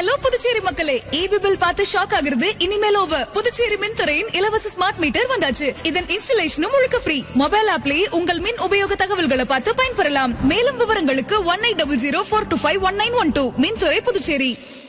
Hello Puducherry மக்களே EB bill பார்த்து shock ஆகுறது இனிமேல் ஓவர் புதுச்சேரி மின்துறையின் இலவச ஸ்மார்ட் மீட்டர் வந்தாச்சு இதன் இன்ஸ்டலேஷனும் முழுக்க ஃப்ரீ மொபைல் ஆப்லயே உங்கள் மின் உபயோக தகவல்களை பார்த்து பயன்பெறலாம் மேலும் விவரங்களுக்கு one eight double zero four two five one nine one two மின்துறை Puducherry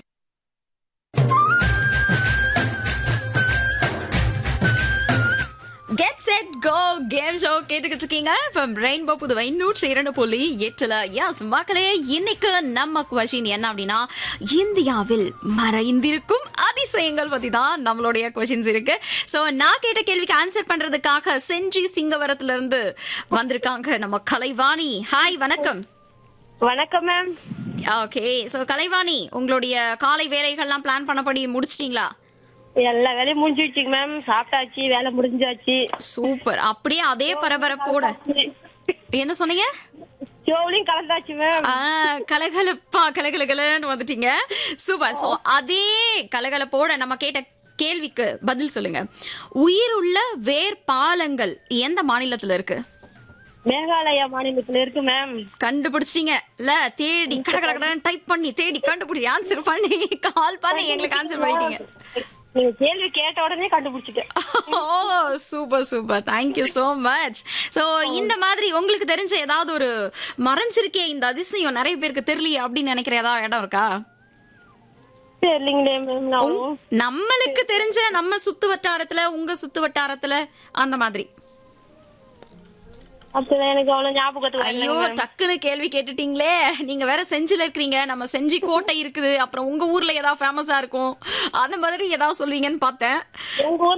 get set go game show கேட்டுக்கிட்டு இருக்கீங்க இப்ப ரெயின்போ புதுவை நூற்றி இரண்டு புள்ளி எட்டுல எஸ் மக்களே இன்னைக்கு நம்ம கொஷின் என்ன அப்படின்னா இந்தியாவில் மறைந்திருக்கும் அதிசயங்கள் பத்தி தான் நம்மளுடைய கொஷின்ஸ் இருக்கு சோ நான் கேட்ட கேள்விக்கு ஆன்சர் பண்றதுக்காக செஞ்சி சிங்கவரத்துல இருந்து வந்திருக்காங்க நம்ம கலைவாணி ஹாய் வணக்கம் வணக்கம் மேம் ஓகே சோ கலைவாணி உங்களுடைய காலை வேலைகள்லாம் பிளான் பண்ணபடி முடிச்சிட்டீங்களா எல்லா வேலையும் முடிஞ்சிடுச்சுங்க மேம் சாப்பிட்டாச்சு வேலை முடிஞ்சாச்சு சூப்பர் அப்படியே அதே பரபரப்போட என்ன சொன்னீங்க ஜோலியும் கலந்தாச்சு மேம் ஆ, கலகலப்பா கலகலகலன்னு வந்துட்டீங்க சூப்பர் சோ அதே கலகலப்போட நம்ம கேட்ட கேள்விக்கு பதில் சொல்லுங்க உயிருள்ள வேர் பாலங்கள் எந்த மாநிலத்துல இருக்கு மேகாலயா மாநிலத்துல இருக்கு மேம் கண்டுபிடிச்சீங்க இல்ல தேடி கட கட கடன்னு டைப் பண்ணி தேடி கண்டுபிடிச்சி ஆன்சர் பண்ணி கால் பண்ணி எங்களுக்கு ஆன்சர் பண்ணிட்டீங்க நீங்க கேள்வி கேட்ட உடனே கண்டுபிடிச்சிட்டேன் oh super super thank you so much so இந்த மாதிரி உங்களுக்கு தெரிஞ்ச ஏதாவது ஒரு மறைஞ்சிருக்கே இந்த அதிசயம் நிறைய பேருக்கு தெரியலையே அப்படின்னு நினைக்கிற ஏதாவது இடம் இருக்கா தெரியலீங்களே மேம் நான் நம்மளுக்கு தெரிஞ்ச நம்ம சுத்து வட்டாரத்துல உங்க சுத்து வட்டாரத்துல அந்த மாதிரி அப்பதான் எனக்கு அவ்வளவு ஞாபகத்துக்கு ஐயோ வரலைங்க மேம். டக்குன்னு கேள்வி கேட்டுட்டீங்களே நீங்க வேற செஞ்சில இருக்கிறீங்க நம்ம செஞ்சி கோட்டை இருக்குது அப்புறம் உங்க ஊர்ல ஏதாவது ஃபேமஸா இருக்கும் அந்த மாதிரி ஏதாவது சொல்வீங்கன்னு பார்த்தேன் உங்க ஊர்